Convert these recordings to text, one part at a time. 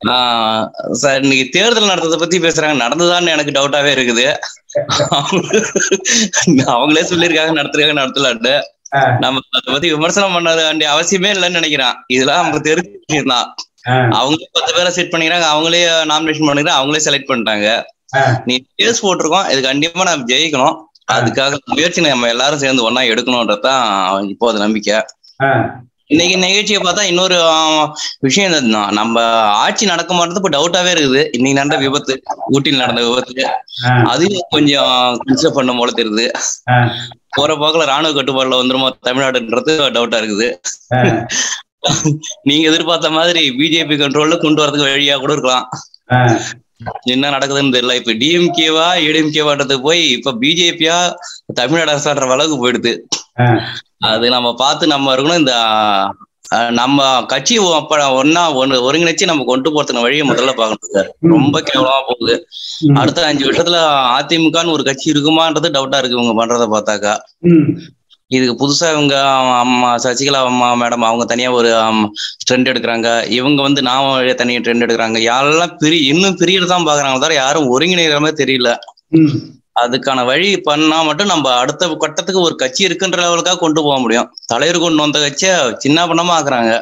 ஆஹ் sir இன்னைக்கு தேர்தல் நடத்ததை பத்தி பேசுறாங்க நடந்ததான்னு எனக்கு டவுட்டாவே இருக்குது அவங்களே சொல்லியிருக்காங்க நடத்துறாங்க நடத்தலான்னு ஆ. நம்ம அதை பத்தி விமர்சனம் பண்ண வேண்டிய அவசியமே இல்லைன்னு நினைக்கிறேன் இதெல்லாம் நமக்கு தெரிஞ்ச விஷயம் தான் ஆ, அவங்களே பத்து பேரை செட் பண்ணிக்கிறாங்க அவங்களே நாமினேஷன் பண்ணிக்கிறாங்க அவங்களே செலக்ட் பண்ணிட்டாங்க ஆ. நீ கேஸ் போட்டிருக்கோம் இது கண்டிப்பா நம்ம ஜெயிக்கணும் அதுக்காக முயற்சி நம்ம எல்லாரும் சேர்ந்து ஒண்ணா எடுக்கணும்ன்றதுதான் இப்போ அது நம்பிக்கை ஆ, இன்னைக்கு நிகழ்ச்சியை பார்த்தா இன்னொரு ஆஹ், விஷயம் என்னதுன்னா நம்ம ஆட்சி நடக்க மாட்டது இப்ப டவுட்டாவே இருக்குது இன்னைக்கு நடந்த விபத்து ஊட்டியில் நடந்த விபத்து ஆ, அதையும் கொஞ்சம் கன்சிடர் பண்ணும் போல தெரியுது ஆ, போற போக்குல ராணுவ கட்டுப்பாடுல வந்துருமோ தமிழ்நாடுன்றது டவுட்டா இருக்குது ஆ. நீங்க எதிர்பார்த்த மாதிரி பிஜேபி கண்ட்ரோல்ல கொண்டு வரதுக்கு வழியா கூட இருக்கலாம் ஆ, என்ன நடக்குதுன்னு தெரியல இப்ப டிஎம்கேவா ஏடிஎம்கேவான்றது போய் இப்ப பிஜேபியா தமிழ்நாடு அரசான்ற அளவுக்கு போயிடுது ஆ. அது நம்ம பார்த்து நம்ம இருக்கணும் இந்த அஹ், நம்ம கட்சி அப்ப ஒன்னா ஒன்னு ஒருங்கிணைச்சு நம்ம கொண்டு போறதுக்கு வழியை முதல்ல பார்க்கணும் சார் ரொம்ப கேவலமா போகுது ம், அடுத்த அஞ்சு வருஷத்துல அதிமுகன்னு ஒரு கட்சி இருக்குமான்றது டவுட்டா இருக்கு இவங்க பண்றத பார்த்தாக்கா ம், இதுக்கு புதுசா இவங்க அம்மா சசிகலா அம்மா மேடம் அவங்க தனியா ஒரு ட்ரெண்ட் எடுக்கிறாங்க இவங்க வந்து நாம வழியா தனியா ட்ரெண்ட் எடுக்கிறாங்க யாரெல்லாம் பிரி இன்னும் பிரியறது தான் பாக்குறாங்க தவிர யாரும் ஒருங்கிணைக்கிற மாதிரி தெரியல ம். அதுக்கான வழி பண்ணா மட்டும் நம்ம அடுத்த கட்டத்துக்கு ஒரு கட்சி இருக்குன்ற லெவலுக்காக கொண்டு போக முடியும் தலைவர் கொண்டு வந்த கட்சியை சின்ன பண்ணமா ஆக்குறாங்க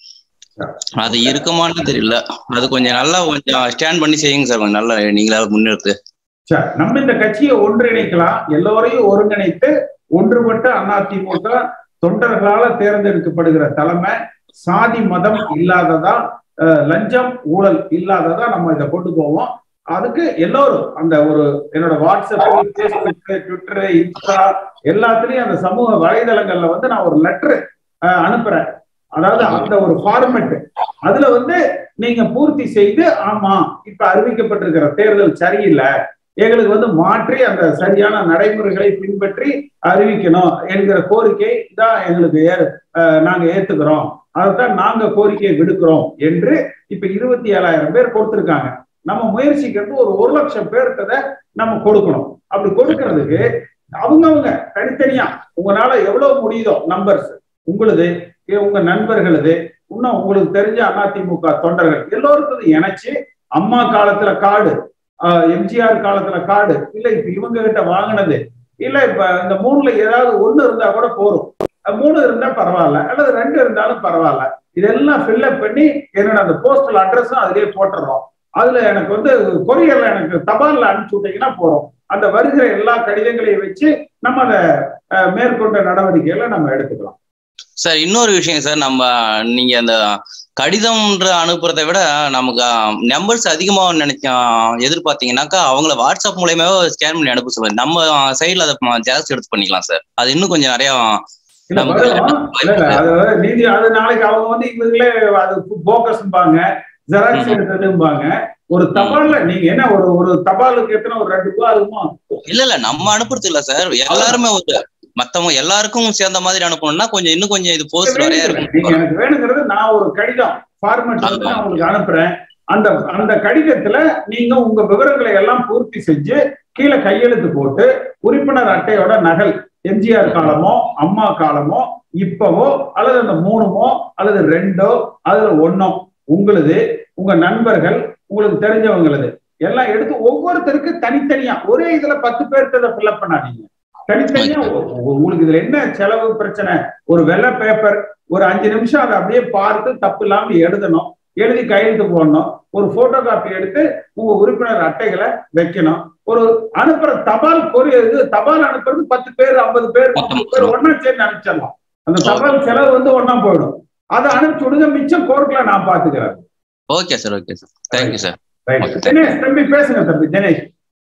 அது இருக்குமான்னு தெரியல அது கொஞ்சம் நல்லா கொஞ்சம் ஸ்டாண்ட் பண்ணி செய்யுங்க சார் கொஞ்சம் நல்லா நீங்களா முன்னெடுத்து சரி, நம்ம இந்த கட்சியை ஒன்றிணைக்கலாம் எல்லோரையும் ஒருங்கிணைத்து ஒன்றுபட்ட அதிமுக தொண்டர்களால தேர்ந்தெடுக்கப்படுகிற தலைமை சாதி மதம் இல்லாததா அஹ், லஞ்சம் ஊழல் இல்லாததா நம்ம இதை கொண்டு போவோம் அதுக்கு எல்லோரும் அந்த ஒரு என்னோட வாட்ஸ்அப் பேஸ்புக் ட்விட்டர் இன்ஸ்டா எல்லாத்துலயும் அந்த சமூக வலைதளங்கள்ல வந்து நான் ஒரு லெட்டர் அனுப்புறேன் அதாவது அந்த ஒரு ஃபார்மெட் அதுல வந்து நீங்க பூர்த்தி செய்து ஆமா இப்ப அறிவிக்கப்பட்டிருக்கிற தேர்தல் சரியில்லை எங்களுக்கு வந்து மாற்றி அந்த சரியான நடைமுறைகளை பின்பற்றி அறிவிக்கணும் என்கிற கோரிக்கை தான் எங்களுக்கு ஏ- அஹ் நாங்க ஏத்துக்கிறோம் அதைத்தான் நாங்க கோரிக்கையை விடுக்கிறோம் என்று இப்ப இருபத்தி ஏழாயிரம் பேர் கொடுத்திருக்காங்க நம்ம முயற்சிக்கிறது ஒரு ஒரு லட்சம் பேர்கிட்ட நம்ம கொடுக்கணும் அப்படி கொடுக்கறதுக்கு அவங்கவங்க தனித்தனியா உங்களால எவ்வளவு முடியுதோ நம்பர்ஸ் உங்களுது இ- உங்க நண்பர்களுது இன்னும் உங்களுக்கு தெரிஞ்ச அதிமுக தொண்டர்கள் எல்லோருக்கும் இணைச்சு அம்மா காலத்துல காடு ஆஹ் எம்ஜிஆர் காலத்துல காடு இல்ல இப்ப இவங்க கிட்ட வாங்கினது இல்ல இப்ப இந்த மூணுல ஏதாவது ஒண்ணு இருந்தா கூட போதும் அஹ் மூணு இருந்தா பரவாயில்ல அல்லது ரெண்டு இருந்தாலும் பரவாயில்ல இதெல்லாம் ஃபில்அப் பண்ணி என்னோட அந்த போஸ்டல் அட்ரஸும் அதிலே போட்டுடுறோம் அதுல எனக்கு வந்து கொரியர்ல எனக்கு தபால்ல அனுப்பிச்சு விட்டீங்கன்னா போறோம் அந்த வருகிற எல்லா கடிதங்களையும் வச்சு நம்ம அதை அஹ், மேற்கொண்ட நடவடிக்கைகளை நம்ம எடுத்துக்கலாம் சார் இன்னொரு விஷயம் சார் நம்ம நீங்க அந்த கடிதம்ன்ற அனுப்புறதை விட நமக்கு நம்பர்ஸ் அதிகமா நினைக்க எதிர்பார்த்தீங்கன்னாக்கா அவங்கள வாட்ஸ்அப் மூலியமாவே ஸ்கேன் பண்ணி அனுப்ப சொல்லுங்க நம்ம சைட்ல அதை ஜெராக்ஸ் எடுத்து பண்ணிக்கலாம் சார் அது இன்னும் கொஞ்சம் நிறைய இல்ல நமக்கு வரும். இல்ல, இல்ல, அது நீதி அது நாளைக்கு அவங்க வந்து இவங்களே அது போக்கஸ்பாங்க ஜெராக்ஸ் ம். எடுத்ததும்பாங்க ஒரு தபால்ல நீங்க என்ன ஒரு ஒரு தபாலுக்கு எத்தனை ஒரு ரெண்டு ரூபா ஆகுமா இல்ல இல்ல நம்ம அனுப்புறது இல்ல சார் எல்லாருமே ஒரு மத்தவங்க எல்லாருக்கும் சேர்ந்த மாதிரி அனுப்பணும்னா கொஞ்சம் இன்னும் கொஞ்சம் இது போஸ்ட் நிறைய நீங்க இருக்கும் எனக்கு வேணுங்கிறது நான் ஒரு கடிதம் ஃபார்மேட் வந்து நான் உங்களுக்கு அனுப்புறேன் அந்த அந்த கடிதத்துல நீங்க உங்க விவரங்களை எல்லாம் பூர்த்தி செஞ்சு கீழே கையெழுத்து போட்டு உறுப்பினர் அட்டையோட நகல் எம்ஜிஆர் காலமோ அம்மா காலமோ இப்பவோ அல்லது அந்த மூணுமோ அல்லது ரெண்டோ அல்லது ஒன்னோ உங்களுது உங்க நண்பர்கள் உங்களுக்கு தெரிஞ்சவங்களது எல்லாம் எடுத்து ஒவ்வொருத்தருக்கு தனித்தனியா ஒரே இதுல பத்து பேர்த்த ஃபில்அப் பண்ணாதீங்க தனித்தனியா உ- உ- உங்களுக்கு இதுல என்ன செலவு பிரச்சனை ஒரு வெள்ளை பேப்பர் ஒரு அஞ்சு நிமிஷம் அதை அப்படியே பார்த்து தப்பு இல்லாம எழுதணும் எழுதி கையெழுத்து போடணும் ஒரு போட்டோ காப்பி எடுத்து உங்க உறுப்பினர் அட்டைகளை வைக்கணும் ஒரு அனுப்புற தபால் பொறி இது தபால் அனுப்புறது பத்து பேர் ஐம்பது பேர் முப்பது பேர் ஒன்னா சேர்ந்து அனுப்பிச்சிடலாம் அந்த தபால் செலவு வந்து ஒண்ணா போயிடும் அதை அனுப்பிச்சு விடுங்க மிச்சம் கோர்ட்ல நான் பாத்துக்கிறேன் okay sir okay sir thank you sir Right. Okay. Dinesh தம்பி பேசுங்க தம்பி தினேஷ்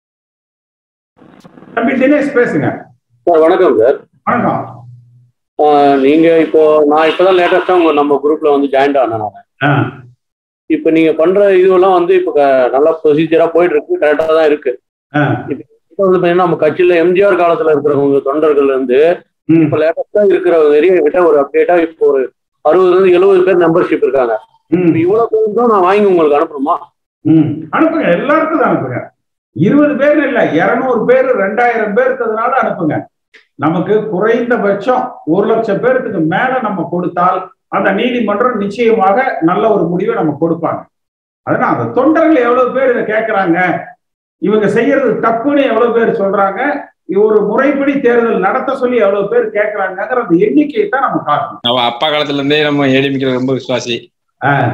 தம்பி தினேஷ் பேசுங்க சார் வணக்கம் சார் வணக்கம் ஆஹ் நீங்க இப்போ நான் இப்பதான் லேட்டஸ்டா உங்க நம்ம குரூப்ல வந்து ஜாயின் ஆனேன் நான் ஆ, இப்போ நீங்க பண்ற இதுவெல்லாம் வந்து இப்போ க- நல்ல ப்ரொசீஜரா போயிட்டு இருக்கு கரெக்டா தான் இருக்கு ஆ, இப்போ வந்து பாத்தீங்கன்னா நம்ம கட்சியில எம்ஜிஆர் காலத்துல இருக்கிறவங்க தொண்டர்கள் இருந்து ம், இப்போ லேட்டஸ்டா இருக்கிற நிறைய விட ஒரு அப்டேட்டா இப்போ ஒரு அறுபதுல இருந்து எழுபது பேர் மெம்பர்ஷிப் இருக்காங்க ம், இப்போ இவ்வளவு பேர் தான் நான் வாங்கி உங்களுக்கு அனுப்பணுமா ம். அனுப்புங்க எல்லாருக்கும் தான் அனுப்புங்க இருபது பேர் இல்ல இருநூறு பேர் ரெண்டாயிரம் பேர் இருக்கிறதுனால அனுப்புங்க நமக்கு குறைந்தபட்சம் ஒரு லட்சம் பேருக்கு மேல நம்ம கொடுத்தால் அந்த நீதிமன்றம் நிச்சயமாக நல்ல ஒரு முடிவை நம்ம கொடுப்பாங்க அதனால அந்த தொண்டர்கள் எவ்வளவு பேர் இதை கேட்கறாங்க இவங்க செய்யறது தப்புன்னு எவ்வளவு பேர் சொல்றாங்க ஒரு முறைப்படி தேர்தல் நடத்த சொல்லி எவ்வளவு பேர் கேட்கறாங்கிற அந்த எண்ணிக்கையை தான் நம்ம காட்டணும் அவ அப்பா காலத்துல இருந்தே நம்ம ஏடிமிக்கிற ரொம்ப விசுவாசி ஆஹ்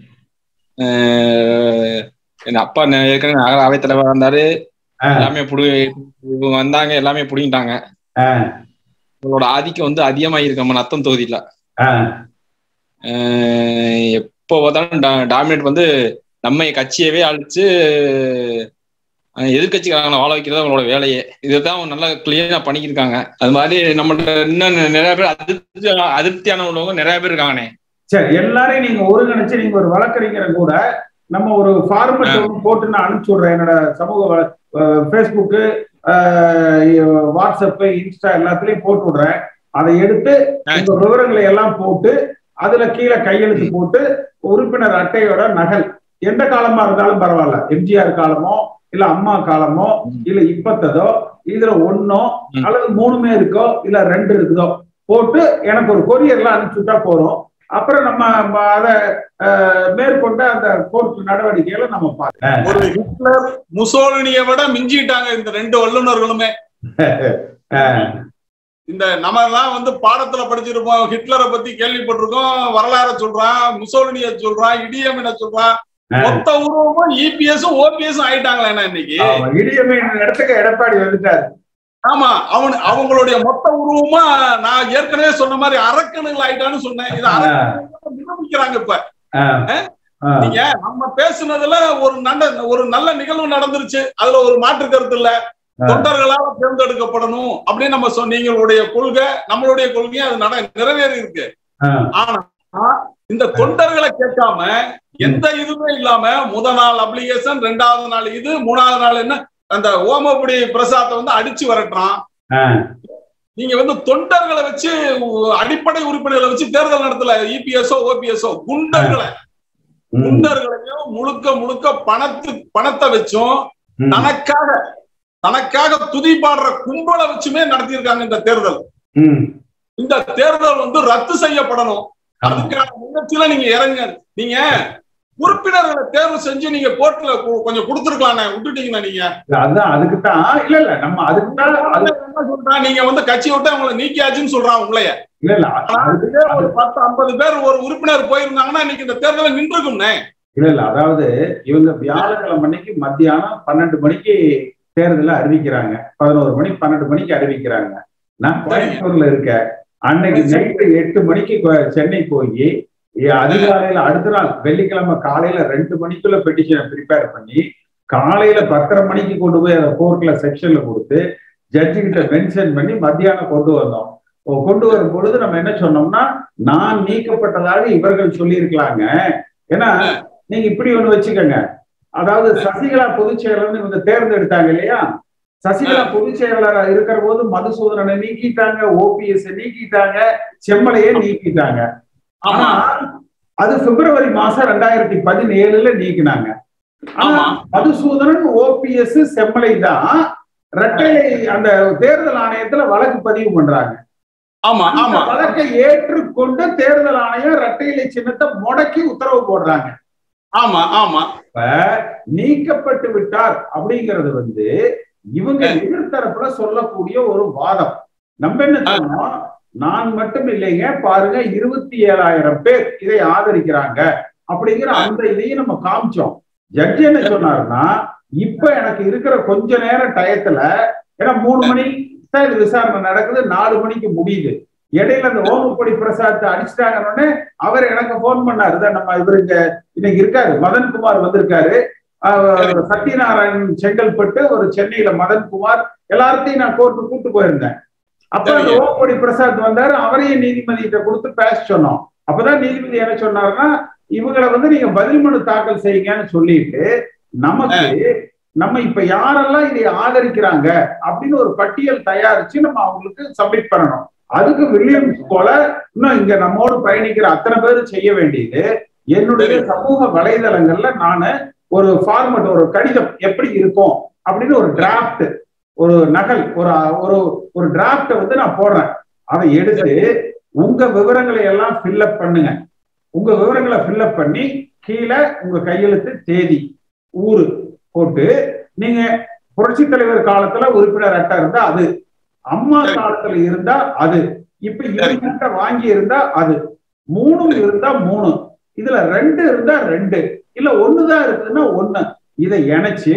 அஹ் என் அப்பா நே- ஏற்கனவே நகர அவைத்தலைவர் இருந்தாரு ஆஹ் எல்லாமே புடி இவங்க வந்தாங்க எல்லாமே புடிங்கிட்டாங்க ஆஹ் உங்களோட ஆதிக்கம் வந்து அதிகமாயிருக்கு நம்ம நத்தம் தொகுதியில ஆஹ் அஹ் எப்போ பார்த்தாலும் டா- டாமினேட் வந்து நம்ம கட்சியவே அழிச்சு அஹ் எதிர்க்கட்சிக்காரங்களை வாழ வைக்கிறது அவங்களோட வேலையே இதுதான் அவங்க நல்லா கிளியரா பண்ணிக்கிருக்காங்க அது மாதிரி நம்மள்ட்ட இன்னும் நிறைய பேர் அதிருப்தி அதிருப்தியான உள்ளவங்க நிறைய பேர் இருக்காங்கண்ணே சரி எல்லாரையும் நீங்க ஒருங்கிணைச்சு நீங்க ஒரு வழக்கறிஞரை கூட நம்ம ஒரு ஃபார்மெட் ஒன்று போட்டு நான் அனுப்பிச்சு விடுறேன் என்னோட சமூக வள ஃபேஸ்புக்கு வாட்ஸ்அப்பு இன்ஸ்டா எல்லாத்துலயும் போட்டு விடுறேன் அதை எடுத்து உங்க விவரங்களை எல்லாம் போட்டு அதுல கீழே கையெழுத்து போட்டு உறுப்பினர் அட்டையோட நகல் எந்த காலமா இருந்தாலும் பரவாயில்ல எம்ஜிஆர் காலமோ இல்ல அம்மா காலமோ இல்ல இப்பத்ததோ இதுல ஒன்னோ ம். அல்லது மூணுமே இருக்கோ இல்ல ரெண்டு இருக்குதோ போட்டு எனக்கு ஒரு கொரியர்ல அனுப்பிச்சுட்டா போறோம் அப்புறம் நம்ம ம- அத அஹ், மேற்கொண்ட அந்த கோர்ட் நடவடிக்கைகளை நம்ம பார்க்கலாம் ஒரு ஹிட்லர் முசோலினியை விட மிஞ்சிட்டாங்க இந்த ரெண்டு வல்லுநர்களுமே இந்த நம்ம எல்லாம் வந்து பாடத்துல படிச்சிருப்போம் ஹிட்லரை பத்தி கேள்விப்பட்டிருக்கோம் வரலாற சொல்றான் முசோலினிய சொல்றான் இடியமின சொல்றான் மொத்த உருவமும் இபிஎஸும் ஓபிஎஸும் ஆயிட்டாங்களா என்ன இன்னைக்கு ஆமா, இடியமே இடத்துக்கு எடப்பாடி வந்துட்டாரு ஆமா அவன் அவங்களுடைய மொத்த உருவமா நான் ஏற்கனவே சொன்ன மாதிரி அரக்கணுகள் ஆயிட்டான்னு சொன்னேன் இது அரக்கணுகள் நிரூபிக்கிறாங்க இப்ப ஆஹ், ஆஹ், நீங்க நம்ம பேசுனதுல ஒரு நல்ல ஒரு நல்ல நிகழ்வு நடந்துருச்சு அதுல ஒரு மாற்று கருத்து இல்ல தொண்டர்களால் தேர்ந்தெடுக்கப்படணும் அப்படின்னு நம்ம சொன்ன நீங்களுடைய கொள்கை நம்மளுடைய கொள்கையும் அது நட நிறைவேறி இருக்கு ஆஹ், ஆனா இந்த தொண்டர்களை கேட்காம எந்த இதுவுமே இல்லாம முத நாள் அப்ளிகேஷன் ரெண்டாவது நாள் இது மூணாவது நாள் என்ன அந்த ஓமபுடி பிரசாத்தை வந்து அடிச்சு வரட்டுறான் ஆஹ். நீங்க வந்து தொண்டர்களை வச்சு உ- அடிப்படை உறுப்பினர்களை வச்சு தேர்தல் நடத்தல இபிஎஸ்ஓ ஓபிஎஸ்ஓ குண்டர்களை ம், குண்டர்களையும் முழுக்க முழுக்க பணத்து பணத்தை வச்சும் ம். தனக்காக தனக்காக துதி பாடுற கும்பலை வச்சுமே நடத்தியிருக்காங்க இந்த தேர்தல் ம். இந்த தேர்தல் வந்து ரத்து செய்யப்படணும் அதுக்கான முயற்சியில நீங்க இறங்க நீங்க உறுப்பினர்களை தேர்வு செஞ்சு நீங்க கோர்ட்ல கொஞ்சம் கொடுத்துருக்கலானே விட்டுட்டீங்கன்னா நீங்க இல்ல, அதான் அதுக்குத்தான் இல்ல இல்ல நம்ம அதுக்குத்தான் அது என்ன சொல்றான் நீங்க வந்து கட்சி விட்டு அவங்களை நீக்கியாச்சுன்னு சொல்றான் உங்களைய இல்ல இல்ல ஆனா அது- இதே ஒரு பத்து ஐம்பது பேர் ஒரு உறுப்பினர் போயிருந்தாங்கன்னா இன்னைக்கு இந்த தேர்தலை நின்றுக்கும்னே இல்ல இல்ல அதாவது இவங்க வியாழக்கிழமை அன்னைக்கு மத்தியானம் பன்னெண்டு மணிக்கு தேர்தலை அறிவிக்கிறாங்க பதினோரு மணி பன்னெண்டு மணிக்கு அறிவிக்கிறாங்க நான் கோயம்புத்தூர்ல இருக்கேன் அன்னைக்கு நைட்டு எட்டு மணிக்கு கோ- சென்னை போய் அதிகாலையில அடுத்த நாள் வெள்ளிக்கிழமை காலையில ரெண்டு மணிக்குள்ள பெட்டிஷனை ப்ரிப்பேர் பண்ணி காலையில பத்தரை மணிக்கு கொண்டு போய் அதை கோர்ட்ல செக்ஷன்ல கொடுத்து ஜட்ஜி கிட்ட மென்ஷன் பண்ணி மத்தியானம் கொண்டு வந்தோம் ஓ, கொண்டு வரும் பொழுது நம்ம என்ன சொன்னோம்னா நான் நீக்கப்பட்டதாக இவர்கள் சொல்லியிருக்கலாங்க ஏன்னா நீங்க இப்படி ஒண்ணு வச்சுக்கோங்க அதாவது சசிகலா பொதுச் செயலர்னு இவங்க தேர்ந்தெடுத்தாங்க இல்லையா சசிகலா பொதுச் செயலாளரா இருக்கிற போது மதுசூதனனை நீக்கிட்டாங்க ஓபிஎஸ் நீக்கிட்டாங்க செம்மலையை நீக்கிட்டாங்க ஆனா ஆமா அது பிப்ரவரி மாசம் ரெண்டாயிரத்தி பதினேழுல நீக்கினாங்க ஆனா ஆமா. மதுசூதனன் ஓபிஎஸ் செம்மலை தான் ரெட்டை அந்த தேர்தல் ஆணையத்துல வழக்கு பதிவு பண்றாங்க ஆமா அந்த ஆமா வழக்கை ஏற்றுக்கொண்டு தேர்தல் ஆணையம் இரட்டை இலை சின்னத்தை முடக்கி உத்தரவு போடுறாங்க ஆமா ஆமா இப்ப நீக்கப்பட்டு விட்டார் அப்படிங்கிறது வந்து இவங்க எதிர்த்தரப்புல சொல்லக்கூடிய ஒரு வாதம் நம்ம என்ன சொன்னோம் நான் மட்டும் இல்லைங்க பாருங்க இருபத்தி ஏழாயிரம் பேர் இதை ஆதரிக்கிறாங்க அப்படிங்கிற அந்த இதையும் நம்ம காமிச்சோம் ஜட்ஜ் என்ன சொன்னாருன்னா இப்ப எனக்கு இருக்கிற கொஞ்ச நேரம் டயத்துல ஏன்னா மூணு மணி தான் இது விசாரணை நடக்குது நாலு மணிக்கு முடியுது இடையில அந்த ஓமப்படி பிரசாத் அடிச்சிட்டாங்கன்னு அவர் எனக்கு போன் பண்ணாரு தான் நம்ம இவரு இங்க இன்னைக்கு இருக்காரு மதன்குமார் வந்திருக்காரு ஆஹ் சத்யநாராயணன் செங்கல்பட்டு ஒரு சென்னையில மதன்குமார் எல்லாத்தையும் நான் கோர்ட்டு கூட்டு போயிருந்தேன் அப்ப அந்த சரிங்க. ஓமப்படி பிரசாத் வந்தாரு அவரையும் நீதிபதிகிட்ட கொடுத்து பேச சொன்னோம் அப்பதான் நீதிபதி என்ன சொன்னாருன்னா இவங்களை வந்து நீங்க பதில் மனு தாக்கல் செய்யுங்கன்னு சொல்லிட்டு நமக்கு நம்ம இப்ப யாரெல்லாம் இதை ஆதரிக்கிறாங்க அப்படின்னு ஒரு பட்டியல் தயாரிச்சு நம்ம அவங்களுக்கு சப்மிட் பண்ணணும் அதுக்கு வில்லியம்ஸ் போல இன்னும் இங்க நம்மோடு பயணிக்கிற அத்தனை பேரும் செய்ய வேண்டியது என்னுடைய சரி. சமூக வலைதளங்கள்ல நானு ஒரு ஃபார்மட் ஒரு கடிதம் எப்படி இருக்கும் அப்படின்னு ஒரு டிராஃப்ட் ஒரு நகல் ஒரு ஒரு ஒரு டிராஃப்ட வந்து நான் போடுறேன் அதை எடுத்து உங்க விவரங்களை எல்லாம் ஃபில்அப் பண்ணுங்க உங்க விவரங்களை ஃபில்அப் பண்ணி கீழே உங்க கையெழுத்து தேதி ஊரு போட்டு நீங்க புரட்சி தலைவர் காலத்துல உறுப்பினர் அட்டை இருந்தா அது அம்மா சரி. காலத்துல இருந்தா அது இப்ப இவங்கிட்ட வாங்கி இருந்தா அது மூணும் இருந்தா மூணு இதுல ரெண்டு இருந்தா ரெண்டு இல்ல ஒண்ணுதான் இருக்குதுன்னா ஒண்ணு இதை இணைச்சு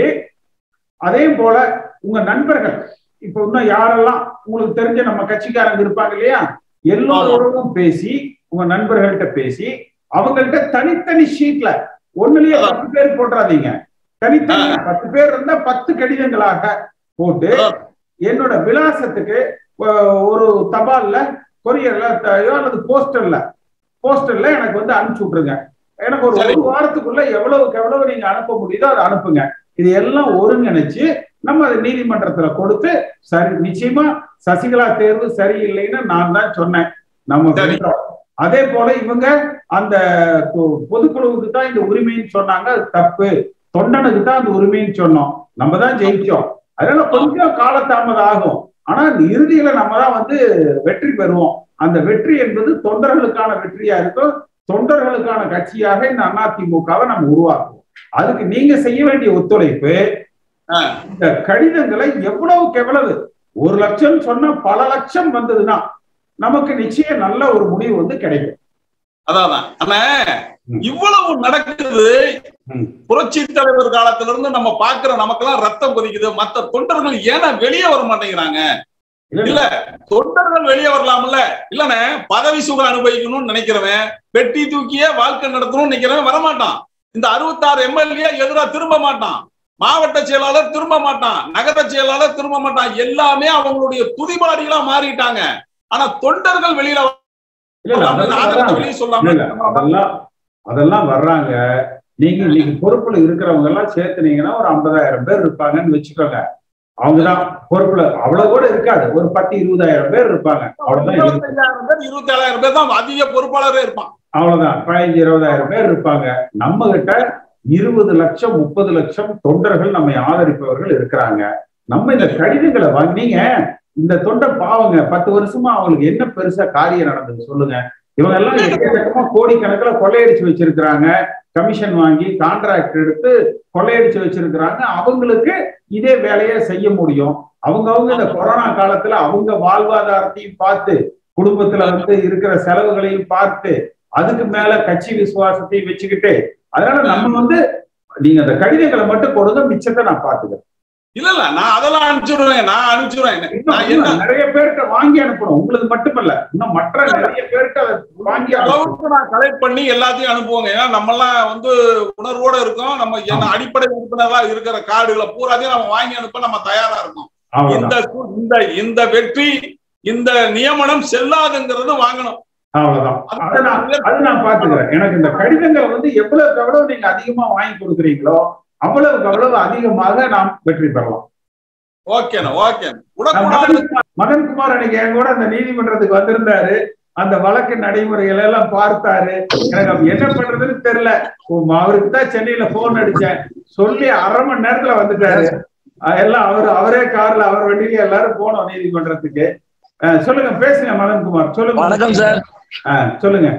அதே போல உங்க நண்பர்கள் இப்ப இன்னும் யாரெல்லாம் உங்களுக்கு தெரிஞ்ச நம்ம கட்சிக்காரங்க இருப்பாங்க இல்லையா எல்லோரோடும் பேசி உங்க நண்பர்கள்ட்ட பேசி அவங்கள்ட்ட தனித்தனி ஷீட்ல ஒண்ணுலயே அதான். பத்து பேர் போட்டுறாதீங்க தனித்தனி பத்து பேர் இருந்தா பத்து கடிதங்களாக போட்டு அதான். என்னோட விலாசத்துக்கு அஹ், ஒரு தபால்ல கொரியர்ல த- அல்லது போஸ்டர்ல போஸ்டர்ல எனக்கு வந்து அனுப்பிச்சு விட்டுருங்க எனக்கு ஒரு சரி. ஒரு வாரத்துக்குள்ள எவ்வளவுக்கு எவ்வளவு நீங்க அனுப்ப முடியுதோ அதை அனுப்புங்க இது எல்லாம் ஒருங்கிணைச்சு நம்ம அதை நீதிமன்றத்துல கொடுத்து சரி நிச்சயமா சசிகலா தேர்வு சரியில்லைன்னு நான் தான் சொன்னேன் நம்ம சரி. வென்றோம். அதே போல இவங்க அந்த பொ- பொதுக்குழுவுக்கு தான் இந்த உரிமைன்னு சொன்னாங்க அது தப்பு தொண்டனுக்கு தான் அந்த உரிமைன்னு சொன்னோம் நம்ம தான் ஜெயிச்சோம் அதனால கொஞ்சம் காலதாமதம் ஆகும் ஆனா இறுதியில நம்ம தான் வந்து வெற்றி பெறுவோம் அந்த வெற்றி என்பது தொண்டர்களுக்கான வெற்றியா இருக்கும் தொண்டர்களுக்கான கட்சியாக இந்த அதிமுகவை நம்ம உருவாக்குவோம் அதுக்கு நீங்க செய்ய வேண்டிய ஒத்துழைப்பு ஆ. இந்த கடிதங்களை எவ்வளவுக்கு எவ்வளவு ஒரு லட்சம் சொன்னா பல லட்சம் வந்ததுன்னா நமக்கு நிச்சயம் நல்ல ஒரு முடிவு வந்து கிடைக்கும் அதான் ஆனா ம். இவ்வளவு நடக்குது ம். புரட்சி தலைவர் காலத்துல இருந்து நம்ம பாக்குற நமக்கெல்லாம் ரத்தம் கொதிக்குது மத்த தொண்டர்கள் ஏன்னா வெளியே வர மாட்டேங்கிறாங்க இல்ல, இல்ல தொண்டர்கள் வெளியே வரலாம்ல இல்லனே பதவி சுகம் அனுபவிக்கணும்னு நினைக்கிறவன் வெட்டி தூக்கியே வாழ்க்கை நடத்தணும்னு நினைக்கிறவன் வரமாட்டான் இந்த அறுபத்தாறு எம்எல்ஏ எதிரா திரும்ப மாட்டான் மாவட்ட செயலாளர் திரும்ப மாட்டான் நகர செயலாளர் திரும்ப மாட்டான் எல்லாமே அவங்களுடைய துதிபாடிகளா மாறிட்டாங்க ஆனா தொண்டர்கள் வெளியில இல்ல, இல்ல, அதெல்லாம் ஆதரவு வர்றாங்க. வெளியே இல்ல, சொல்லாம இல்ல, அதெல்லாம் அதெல்லாம் வர்றாங்க நீங்க இன்னைக்கு பொறுப்புல இருக்கிறவங்க எல்லாம் சேர்த்துனீங்கன்னா ஒரு ஐம்பதாயிரம் பேர் இருப்பாங்கன்னு வச்சுக்கோங்க அவங்கதான் பொறுப்புல அவ்வளவு கூட இருக்காது ஒரு பத்து இருபதாயிரம் பேர் இருப்பாங்க அவ்வளவுதான் இருக்கும். இருபத்தஞ்சாயிரம் பேர் இருபத்தி ஏழாயிரம் பேர் தான் அதிக பொறுப்பாளரே இருப்பான் அவ்வளவுதான் பதினஞ்சு இருபதாயிரம் பேர் இருப்பாங்க நம்ம கிட்ட இருபது லட்சம் முப்பது லட்சம் தொண்டர்கள் நம்மை ஆதரிப்பவர்கள் இருக்கிறாங்க நம்ம இந்த கடிதங்களை வாங்கினீங்க இந்த தொண்டை பாவங்க பத்து வருஷமா அவங்களுக்கு என்ன பெருசா காரியம் நடந்தது சொல்லுங்க இவங்க எல்லாம் எக்கச்சக்கமா கோடிக்கணக்குல கொள்ளையடிச்சு வச்சிருக்கிறாங்க கமிஷன் வாங்கி கான்ட்ராக்ட் எடுத்து கொள்ளையடிச்சு வச்சிருக்கிறாங்க அவங்களுக்கு இதே வேலையை செய்ய முடியும் அவங்கவங்க இந்த கொரோனா காலத்துல அவங்க வாழ்வாதாரத்தையும் பார்த்து குடும்பத்துல வந்து இருக்கிற செலவுகளையும் பார்த்து அதுக்கு மேல கட்சி விசுவாசத்தையும் வச்சுக்கிட்டு அதனால நம்ம வந்து நீங்க அந்த கடிதங்களை மட்டும் கொடுங்க மிச்சத்தை நான் பாத்துக்கிறேன் இல்ல இல்ல நான் அதெல்லாம் அனுப்பிச்சுடுவேன் நான் அனுப்பிச்சுடுவேன் நான் இன்னும் என்ன நிறைய பேர்கிட்ட வாங்கி அனுப்பணும் உங்களுக்கு மட்டுமல்ல இன்னும் மற்ற நிறைய பேர்கிட்ட அதை வாங்கி அனுப்பணும் அளவுக்கு நான் கலெக்ட் பண்ணி எல்லாத்தையும் அனுப்புவோங்க ஏன்னா நம்ம எல்லாம் வந்து உணர்வோட இருக்கோம் நம்ம என்ன அடிப்படை உறுப்பினரா இருக்கிற கார்டுகளை பூராத்தையும் நம்ம வாங்கி அனுப்ப நம்ம தயாரா இருக்கோம் இந்த அவ்வளவுதான் கு- இந்த இந்த வெற்றி இந்த நியமனம் செல்லாதுங்கிறது வாங்கணும் அவ்வளவுதான் அதை நான் அது நான் பாத்துக்கிறேன் எனக்கு இந்த கடிதங்களை வந்து எவ்வளவுக்கு எவ்வளவு நீங்க அதிகமா வாங்கி கொடுக்குறீங்களோ அவ்வளவுக்கு அவ்வளவு அதிகமாக நாம் வெற்றி பெறலாம் ஓகேண்ணா ஓகே நான் விடக்கூடாது மதன்குமார் மதன்குமார் அன்னைக்கு என் கூட அந்த நீதிமன்றத்துக்கு வந்திருந்தாரு அந்த வழக்கு நடைமுறைகளை எல்லாம் பார்த்தாரு எனக்கு அப்ப என்ன பண்றதுன்னு தெரியல உம், அவருக்கு தான் சென்னையில போன் அடிச்சேன் சொல்லி அரை மணி நேரத்துல வந்துட்டாரு அஹ் எல்லாம் அவர் அவரே கார்ல அவர் வண்டியில எல்லாரும் போனோம் நீதிமன்றத்துக்கு அஹ் சொல்லுங்க பேசுங்க மதன்குமார் சொல்லுங்க வணக்கம் சார் அஹ் சொல்லுங்க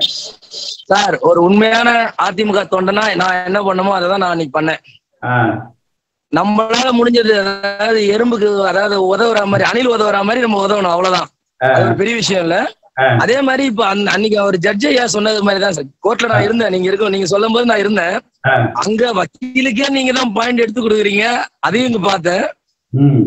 சார் ஒரு உண்மையான அதிமுக தொண்டனா நான் என்ன பண்ணமோ அதை தான் நான் அன்னைக்கு பண்ணேன் அஹ் நம்மளால முடிஞ்சது அதாவது எறும்புக்கு அதாவது உதவுற மாதிரி அணில் உதவுற மாதிரி நம்ம உதவணும் அவ்வளவுதான் அது ஒரு பெரிய விஷயம் இல்ல ஆ. அதே மாதிரி இப்ப அந்த- அன்னைக்கு அவர் ஜட்ஜ் ஐயா சொன்னது மாதிரி தான் சார் கோர்ட்ல நான் இருந்தேன் நீங்க இருக்கும் நீங்க சொல்லும் போது நான் இருந்தேன் ஆ. அங்க வக்கீலுக்கே நீங்க தான் பாயிண்ட் எடுத்து கொடுக்குறீங்க அதையும் இங்க பார்த்தேன் ம்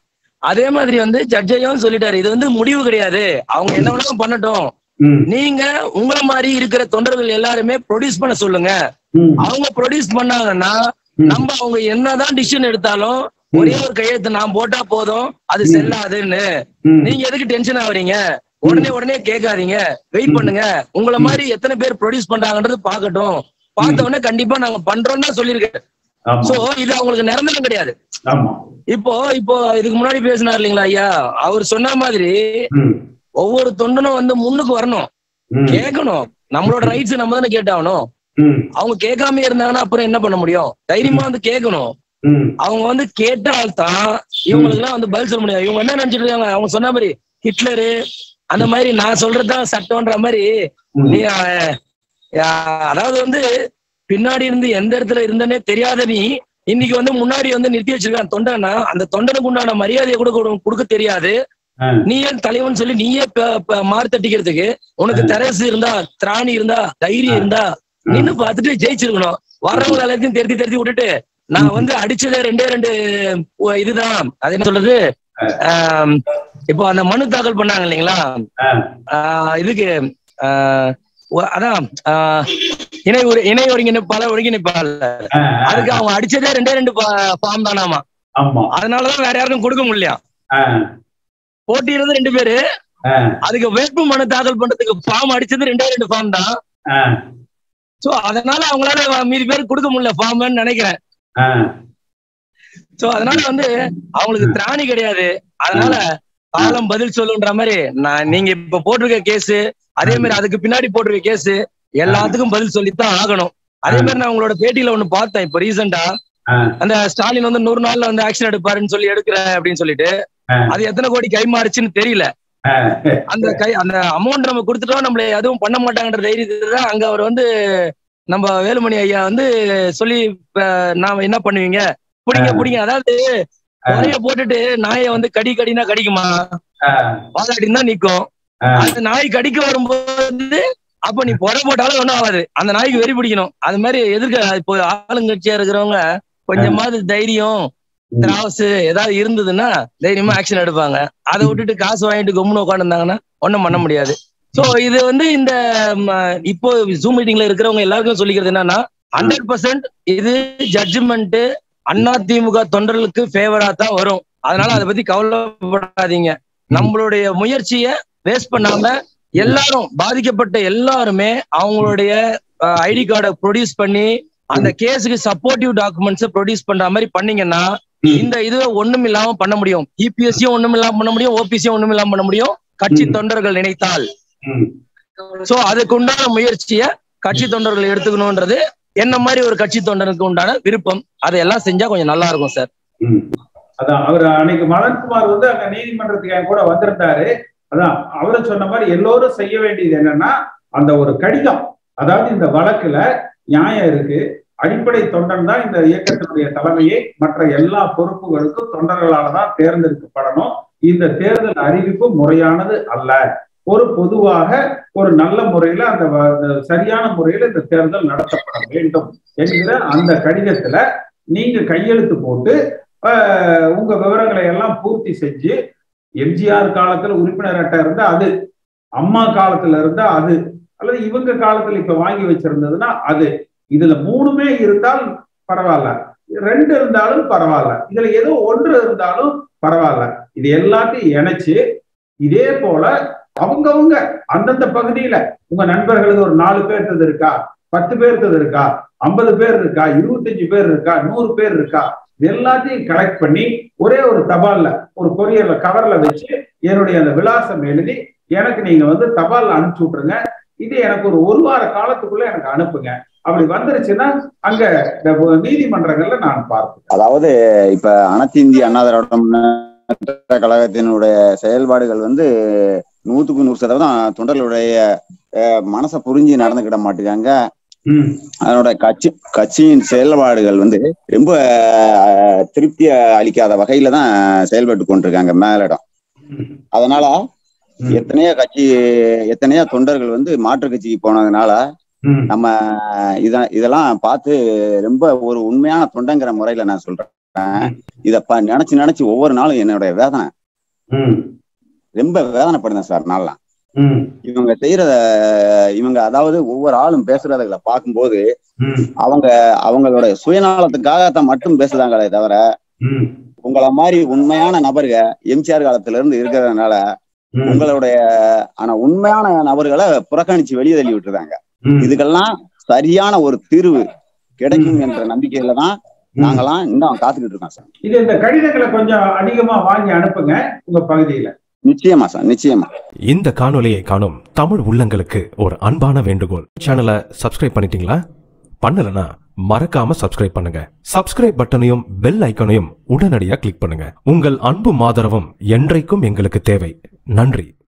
அதே மாதிரி வந்து ஜட்ஜ் ஐயாவும் சொல்லிட்டாரு இது வந்து முடிவு கிடையாது அவங்க என்ன வேணாலும் பண்ணட்டும் ம் நீங்க உங்களை மாதிரி இருக்கிற தொண்டர்கள் எல்லாருமே ப்ரொடியூஸ் பண்ண சொல்லுங்க ம் அவங்க ப்ரொடியூஸ் பண்ணாங்கன்னா ம். நம்ம அவங்க என்னதான் டிசிஷன் எடுத்தாலும் ஒரே ஒரு கையெழுத்து நான் போட்டா போதும் அது செல்லாதுன்னு ம் நீங்க எதுக்கு டென்ஷன் ஆகுறீங்க உடனே உடனே கேட்காதீங்க வெயிட் பண்ணுங்க உங்களை மாதிரி எத்தனை பேர் ப்ரொடியூஸ் பண்றாங்கன்றது பார்க்கட்டும் பார்த்த உடனே கண்டிப்பா நாங்க பண்றோம்னு தான் சொல்லியிருக்கேன் ஆமா சோ இது அவங்களுக்கு நிரந்தரம் கிடையாது ஆமா இப்போ இப்போ இதுக்கு முன்னாடி பேசினார் இல்லைங்களா ஐயா அவர் சொன்ன மாதிரி ம் ஒவ்வொரு தொண்டனும் வந்து முன்னுக்கு வரணும் ம் கேட்கணும் நம்மளோட ரைட்ஸ் நம்ம தானே கேட்டாகணும் ம் அவங்க கேட்காம இருந்தாங்கன்னா அப்புறம் என்ன பண்ண முடியும் தைரியமா வந்து கேட்கணும் ம் அவங்க வந்து கேட்டால்தான் இவங்களுக்கு எல்லாம் வந்து பதில் சொல்ல முடியாது இவங்க என்ன நினைச்சிட்டு இருக்காங்க அவங்க சொன்ன மாதிரி ஹிட்லரு அந்த மாதிரி நான் சொல்றதுதான் சட்டம்ன்ற மாதிரி ம். நீ அஹ், ஆஹ் அதாவது வந்து பின்னாடி இருந்து எந்த இடத்துல இருந்தனே தெரியாத நீ இன்னைக்கு வந்து முன்னாடி வந்து நிறுத்தி வச்சிருக்கான் தொண்டனா அந்த தொண்டனுக்கு உண்டான மரியாதையை கூட கொடு- கொடுக்க தெரியாது ஆ. நீ ஏன் தலைவன் சொல்லி நீயே ப- ப- மாறு தட்டிக்கிறதுக்கு உனக்கு தெரசு இருந்தா திராணி இருந்தா தைரியம் இருந்தா நின்னு பார்த்துட்டு ஜெயிச்சிருக்கணும் வர்றவங்க எல்லாத்தையும் தெரிஞ்சு தெரிஞ்சு விட்டுட்டு நான் வந்து அடிச்சதே ரெண்டே ரெண்டு உ- இதுதான் அது என்ன சொல்றது ஆம், இப்போ அந்த மனு தாக்கல் பண்ணாங்க இல்லைங்களா ஆ. ஆஹ் இதுக்கு ஆஹ் ஒ- அதான் ஆஹ் இணை ஒரு இணை ஒருங்கிணைப்பாளர் ஒருங்கிணைப்பாளர் ஆ, ஆ. அதுக்கு அவங்க அடிச்சதே ரெண்டே ரெண்டு ஃபார்ம் தானாமா ஆமா அதனாலதான் வேற யாருக்கும் கொடுக்க முடியல ஆ, போட்டியிறது ரெண்டு பேரு ஆ, அதுக்கு வேட்பு மனு தாக்கல் பண்றதுக்கு ஃபார்ம் அடிச்சது ரெண்டே ரெண்டு ஃபார்ம் தான் ஆ, சோ அதனால அவங்களால மீதி பேர் கொடுக்க முடியல ஃபார்ம்னு நினைக்கிறேன் ஆ. சோ அதனால வந்து அவங்களுக்கு திராணி கிடையாது அதனால காலம் பதில் சொல்லுன்ற மாதிரி நான் நீங்க இப்ப போட்டிருக்க கேஸ் அதே மாதிரி அதுக்கு பின்னாடி போட்டிருக்க கேஸ் எல்லாத்துக்கும் பதில் சொல்லித்தான் ஆகணும் அதே மாதிரி நான் உங்களோட பேட்டியில ஒண்ணு பார்த்தேன் இப்ப ரீசெண்டா ஆ. அந்த ஸ்டாலின் வந்து நூறு நாள்ல வந்து ஆக்ஷன் எடுப்பாருன்னு சொல்லி எடுக்கிறேன் அப்படின்னு சொல்லிட்டு ஆ. அது எத்தனை கோடி கைமாறுச்சுன்னு தெரியல ஆ. அந்த கை அந்த அமௌண்ட் நம்ம கொடுத்துட்டோம் நம்மள எதுவும் பண்ண மாட்டாங்கன்ற தைரியத்துல தான் அங்க அவர் வந்து நம்ம வேலுமணி ஐயா வந்து சொல்லி இப்ப நாம என்ன பண்ணுவீங்க பிடிங்க பிடிங்க அதாவது குறைய போட்டுட்டு நாயை வந்து கடி கடினா கடிக்குமா ஆ, வாதாட்டின்னு தான் நிக்கும் ஆ. அந்த நாய் கடிக்க வரும்போது அப்ப நீ புற போட்டாலும் ஒண்ணும் ஆகாது அந்த நாய்க்கு வெறி பிடிக்கணும் அது மாதிரி எதிர்க்க இப்போ ஆளுங்கட்சியா இருக்கிறவங்க கொஞ்சமாவது தைரியம் திராவசு ஏதாவது இருந்ததுன்னா தைரியமா ஆக்ஷன் எடுப்பாங்க அதை விட்டுட்டு காசு வாங்கிட்டு கம்முன்னு உட்காந்துருந்தாங்கன்னா ஒண்ணும் பண்ண முடியாது சோ இது வந்து இந்த ம, இப்போ ஜூம் மீட்டிங்ல இருக்கிறவங்க எல்லாருக்கும் சொல்லிக்கிறது என்னன்னா ஹண்ட்ரட் பர்சன்ட் இது ஜட்ஜ்மெண்ட் அண்ணா திமுக தொண்டர்களுக்கு ஃபேவரா தான் வரும் அதனால அதை பத்தி கவலைப்படாதீங்க நம்மளுடைய முயற்சிய வேஸ்ட் பண்ணாம எல்லாரும் பாதிக்கப்பட்ட எல்லாருமே அவங்களுடைய ஐடி கார்டை ப்ரொடியூஸ் பண்ணி அந்த கேஸுக்கு சப்போர்ட்டிவ் டாக்குமெண்ட்ஸ் ப்ரொடியூஸ் பண்ற மாதிரி பண்ணீங்கன்னா ம். இந்த இதுவை ஒண்ணும் இல்லாம பண்ண முடியும் இபிஎஸ்சியும் ஒண்ணும் இல்லாம பண்ண முடியும் ஓபிசியும் ஒண்ணும் இல்லாம பண்ண முடியும் கட்சி ம். தொண்டர்கள் நினைத்தால் ம். சோ அதுக்கு உண்டான முயற்சிய கட்சி தொண்டர்கள் எடுத்துக்கணும்ன்றது என்ன மாதிரி ஒரு கட்சி தொண்டனுக்கு உண்டான விருப்பம் அதையெல்லாம் செஞ்சா கொஞ்சம் நல்லா இருக்கும் சார் ம். அதான் அவர் அன்னைக்கு மதன்குமார் வந்து அங்க நீதிமன்றத்துக்கு என் கூட வந்திருந்தாரு அதான் அவரு சொன்ன மாதிரி எல்லோரும் செய்ய வேண்டியது என்னன்னா அந்த ஒரு கடிதம் அதாவது இந்த வழக்குல நியாயம் இருக்கு அடிப்படை தொண்டன் தான் இந்த இயக்கத்தினுடைய தலைமையை மற்ற எல்லா பொறுப்புகளுக்கும் தொண்டர்களால தான் தேர்ந்தெடுக்கப்படணும் இந்த தேர்தல் அறிவிப்பு முறையானது அல்ல ஒரு பொதுவாக ஒரு நல்ல முறையில அந்த வ- அந்த சரியான முறையில இந்த தேர்தல் நடத்தப்பட வேண்டும் என்கிற அந்த கடிதத்துல நீங்க கையெழுத்து போட்டு ஆஹ், உங்க விவரங்களை எல்லாம் பூர்த்தி செஞ்சு எம்ஜிஆர் காலத்துல உறுப்பினர் அட்டை இருந்தா அது அம்மா காலத்துல இருந்தா அது அல்லது இவங்க காலத்துல இப்ப வாங்கி வச்சிருந்ததுன்னா அது இதுல மூணுமே இருந்தால் பரவாயில்ல ரெண்டு இருந்தாலும் பரவாயில்ல இதுல ஏதோ ஒன்று இருந்தாலும் பரவாயில்ல இது எல்லாத்தையும் இணைச்சு இதே போல அவங்கவங்க அந்தந்த பகுதியில உங்க நண்பர்களுக்கு ஒரு நாலு பேர்த்தது இருக்கா பத்து பேர்த்தது இருக்கா ஐம்பது பேர் இருக்கா இருபத்தஞ்சு பேர் இருக்கா நூறு பேர் இருக்கா இது எல்லாத்தையும் கலெக்ட் பண்ணி ஒரே ஒரு தபால்ல ஒரு கொரியர்ல கவர்ல வச்சு என்னுடைய அந்த விலாசம் எழுதி எனக்கு நீங்க வந்து தபால்ல அனுப்பிச்சு விட்டுருங்க இது எனக்கு ஒரு ஒரு வார காலத்துக்குள்ள எனக்கு அனுப்புங்க அப்படி வந்துருச்சுன்னா அங்க இந்த நீதிமன்றங்கள்ல நான் பார்ப்பேன் அதாவது இப்ப அனைத்து இந்திய அண்ணா திராவிட முன்னேற்ற கழகத்தினுடைய செயல்பாடுகள் வந்து நூத்துக்கு நூறு சதவீதம் தொண்டர்களுடைய அஹ், மனசை புரிஞ்சு நடந்துக்கிட மாட்டேங்காங்க ம், அதனோட கட்சி கட்சியின் செயல்பாடுகள் வந்து ரொம்ப அஹ், திருப்தி அளிக்காத வகையில தான் செயல்பட்டு கொண்டிருக்காங்க மேலிடம் ம், அதனால ம், எத்தனையோ கட்சி எத்தனையோ தொண்டர்கள் வந்து மாற்று கட்சிக்கு போனதுனால ம், நம்ம இத இதெல்லாம் பார்த்து ரொம்ப ஒரு உண்மையான தொண்டங்கிற முறையில நான் சொல்றேன் இத ப- நினைச்சு நினைச்சு ஒவ்வொரு நாளும் என்னுடைய வேதனை ம், ரொம்ப வேதனைப்படுதேன் சார் நான்லாம் ம், இவங்க செய்யறத இவங்க அதாவது ஒவ்வொரு ஆளும் பேசுறதுல பார்க்கும்போது ம், அவங்க அவங்களோட சுயநலத்துக்காகத்தான் மட்டும் பேசுறாங்களே தவிர ம், உங்கள மாதிரி உண்மையான நபர்க எம்ஜிஆர் காலத்துல இருந்து இருக்கிறதுனால ம், உங்களுடைய ஆனா உண்மையான நபர்களை புறக்கணிச்சு வெளியே தள்ளி விட்டுருந்தாங்க ம், இதுக்கெல்லாம் சரியான ஒரு தீர்வு கிடைக்கும் என்ற நம்பிக்கையில தான் ம். நாங்கெல்லாம் இன்னும் காத்துக்கிட்டு இருக்கோம் சார் இது இந்த கடிதங்களை கொஞ்சம் அதிகமா வாங்கி அனுப்புங்க உங்க பகுதியில நிச்சயமா சார் நிச்சயமா இந்த காணொளியை காணும் தமிழ் உள்ளங்களுக்கு ஒரு அன்பான வேண்டுகோள் சேனலை சப்ஸ்கிரைப் பண்ணிட்டீங்களா பண்ணலனா மறக்காம சப்ஸ்கிரைப் பண்ணுங்க சப்ஸ்கிரைப் பட்டனையும் பெல் ஐக்கனையும் உடனடியாக கிளிக் பண்ணுங்க உங்கள் அன்பும் ஆதரவும் என்றைக்கும் எங்களுக்கு தேவை நன்றி